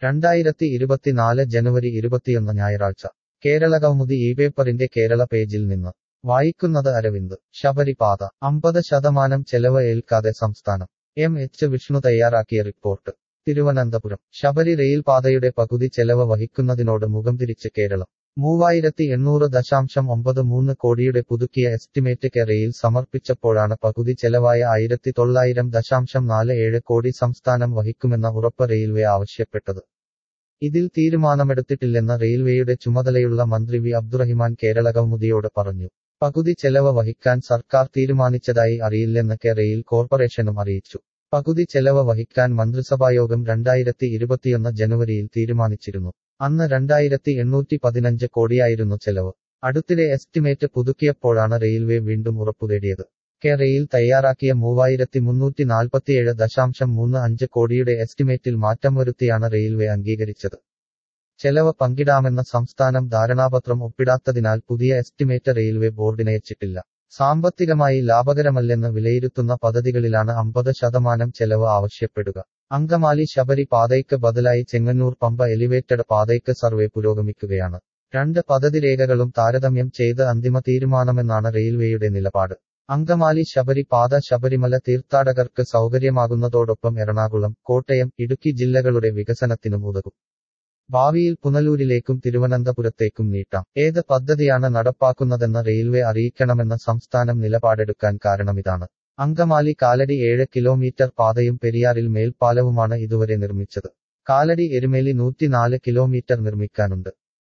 രണ്ടായിരത്തി ഇരുപത്തിനാല് ജനുവരി ഇരുപത്തിയൊന്ന് ഞായറാഴ്ച കേരള കൗമുദി ഈ പേപ്പറിന്റെ കേരള പേജിൽ നിന്ന് വായിക്കുന്നത് അരവിന്ദ് ശബരിപാത അമ്പത് ശതമാനം ചെലവ് ഏൽക്കാതെ സംസ്ഥാനം എം എച്ച് വിഷ്ണു തയ്യാറാക്കിയ റിപ്പോർട്ട് തിരുവനന്തപുരം ശബരി റെയിൽപാതയുടെ പകുതി ചെലവ് വഹിക്കുന്നതിനോട് മുഖം തിരിച്ച് കേരളം മൂവായിരത്തി എണ്ണൂറ് ദശാംശം ഒമ്പത് മൂന്ന് കോടിയുടെ പുതുക്കിയ എസ്റ്റിമേറ്റ് കെറയിൽ സമർപ്പിച്ചപ്പോഴാണ് പകുതി ചെലവായ ആയിരത്തി തൊള്ളായിരം ദശാംശം നാല് ഏഴ് കോടി സംസ്ഥാനം വഹിക്കുമെന്ന ഉറപ്പ് റെയിൽവേ ആവശ്യപ്പെട്ടത് ഇതിൽ തീരുമാനമെടുത്തിട്ടില്ലെന്ന് റെയിൽവേയുടെ ചുമതലയുള്ള മന്ത്രി വി അബ്ദുറഹിമാൻ കേരള കൗമുദിയോട് പറഞ്ഞു പകുതി ചെലവ് വഹിക്കാൻ സർക്കാർ തീരുമാനിച്ചതായി അറിയില്ലെന്ന് കെ റെയിൽ കോർപ്പറേഷനും അറിയിച്ചു പകുതി ചെലവ് വഹിക്കാൻ മന്ത്രിസഭായോഗം രണ്ടായിരത്തി ഇരുപത്തിയൊന്ന് ജനുവരിയിൽ തീരുമാനിച്ചിരുന്നു അന്ന് രണ്ടായിരത്തി എണ്ണൂറ്റി പതിനഞ്ച് കോടിയായിരുന്നു ചെലവ് അടുത്തിടെ എസ്റ്റിമേറ്റ് പുതുക്കിയപ്പോഴാണ് റെയിൽവേ വീണ്ടും ഉറപ്പുതേടിയത് കെ റെയിൽ തയ്യാറാക്കിയ മൂവായിരത്തി മുന്നൂറ്റി നാൽപ്പത്തിയേഴ് ദശാംശം മൂന്ന് അഞ്ച് കോടിയുടെ എസ്റ്റിമേറ്റിൽ മാറ്റം വരുത്തിയാണ് റെയിൽവേ അംഗീകരിച്ചത് ചെലവ് പങ്കിടാമെന്ന സംസ്ഥാനം ധാരണാപത്രം ഒപ്പിടാത്തതിനാൽ പുതിയ എസ്റ്റിമേറ്റ് റെയിൽവേ ബോർഡിനയച്ചിട്ടില്ല സാമ്പത്തികമായി ലാഭകരമല്ലെന്ന് വിലയിരുത്തുന്ന പദ്ധതികളിലാണ് അമ്പത് ശതമാനം ചെലവ് ആവശ്യപ്പെടുക അങ്കമാലി ശബരി പാതയ്ക്ക് ബദലായി ചെങ്ങന്നൂർ പമ്പ എലിവേറ്റഡ് പാതയ്ക്ക് സർവേ പുരോഗമിക്കുകയാണ് രണ്ട് പദ്ധതി രേഖകളും താരതമ്യം ചെയ്ത് അന്തിമ തീരുമാനമെന്നാണ് റെയിൽവേയുടെ നിലപാട് അങ്കമാലി ശബരി പാത ശബരിമല തീർത്ഥാടകർക്ക് സൗകര്യമാകുന്നതോടൊപ്പം എറണാകുളം കോട്ടയം ഇടുക്കി ജില്ലകളുടെ വികസനത്തിനും ഉതകും ഭാവിയിൽ പുനലൂരിലേക്കും തിരുവനന്തപുരത്തേക്കും നീട്ടാം ഏത് പദ്ധതിയാണ് നടപ്പാക്കുന്നതെന്ന് റെയിൽവേ അറിയിക്കണമെന്ന സംസ്ഥാനം നിലപാടെടുക്കാൻ കാരണമിതാണ് അങ്കമാലി കാലടി ഏഴ് കിലോമീറ്റർ പാതയും പെരിയാറിൽ മേൽപ്പാലവുമാണ് ഇതുവരെ നിർമ്മിച്ചത് കാലടി എരുമേലി നൂറ്റിനാല് കിലോമീറ്റർ നിർമ്മിക്കാനുണ്ട്